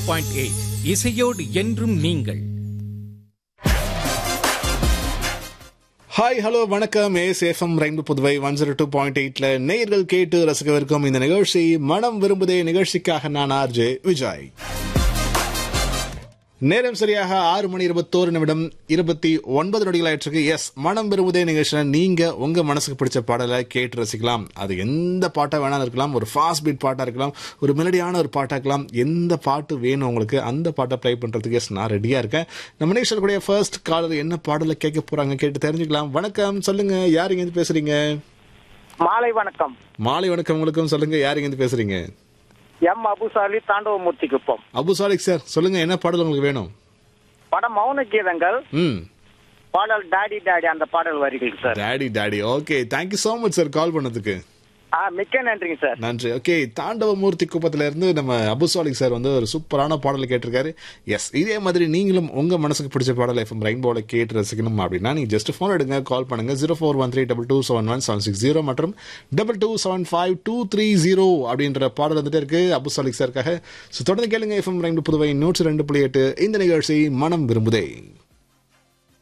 point eight இசையோடு என்றும் நீங்கள் ஹாய் ஹலோ வணக்கம் ஏஸ் FM rainbow Puduvai one zero two point எயிட்ல நேயர்கள் கேட்டு ரசிக்கவிருக்கும் இந்த நிகழ்ச்சி மனம் விரும்புதே நிகழ்ச்சிக்காக நான் ஆர்ஜே விஜய் நேரம் சரியாக ஆறு மணி இருபத்தோரு நிமிடம் இருபத்தி ஒன்பது நொடிகள் ஆயிற்றுக்கு எஸ் மனம் விரும்புதே நிகழ்ச்சியில நீங்க உங்க மனசுக்கு பிடிச்ச பாடலை கேட்டு ரசிக்கலாம் அது எந்த பாட்டா வேணாலும் இருக்கலாம் ஒரு ஃபாஸ்ட் பீட் பாட்டா இருக்கலாம் ஒரு மெலடியான ஒரு பாட்டா இருக்கலாம் எந்த பாட்டு வேணும் உங்களுக்கு அந்த பாட்டை ப்ளே பண்றதுக்கு எஸ் நான் ரெடியா இருக்கேன் நம்ம நிகழ்ச்சியில் கூடிய ஃபர்ஸ்ட் காலர் என்ன பாடலை கேட்க போறாங்க கேட்டு தெரிஞ்சுக்கலாம் வணக்கம் சொல்லுங்க யார் இங்க இருந்து பேசுறீங்க மாலை வணக்கம் மாலை வணக்கம் உங்களுக்கும் சொல்லுங்க யார் இங்க இருந்து பேசுறீங்க எம் அபுசாலி தாண்டவமூர்த்தி குப்பம் அபு சாலிக் சார் சொல்லுங்க என்ன பாடல் உங்களுக்கு வேணும் படம் மௌன கீதங்கள் ம் பாடல் டாடி டாடி அந்த பாடல் வரிகள் sir daddy daddy okay thank you so much sir call பண்ணதுக்கு ஆ மிக்க நன்றிங்க சார் நன்றி ஓகே தாண்டவமூர்த்தி குப்பத்துல இருந்து நம்ம அபுசாலிக் சார் வந்து ஒரு சூப்பரான பாடல் கேட்டிருக்காரு எஸ் இதே மாதிரி நீங்களும் உங்க மனசுக்கு பிடிச்ச பாடல் எஃப்எம் ரெயின்போல கேட்டு ரசிக்கணும் அப்படின்னா நீங்க ஜஸ்ட் ஃபோன் எடுங்க கால் பண்ணுங்க zero four one three double two seven one seven six zero மற்றும் double two seven five two three zero அப்படின்ற பாடல் வந்துட்டு இருக்கு அபுசாலிக் சாருக்காக ஸோ தொடர்ந்து கேளுங்க எஃப்எம் ரெயின்பு புதுவை நூற்றி ரெண்டு புள்ளி எட்டு இந்த நிகழ்ச்சி மனம் விரும்புதே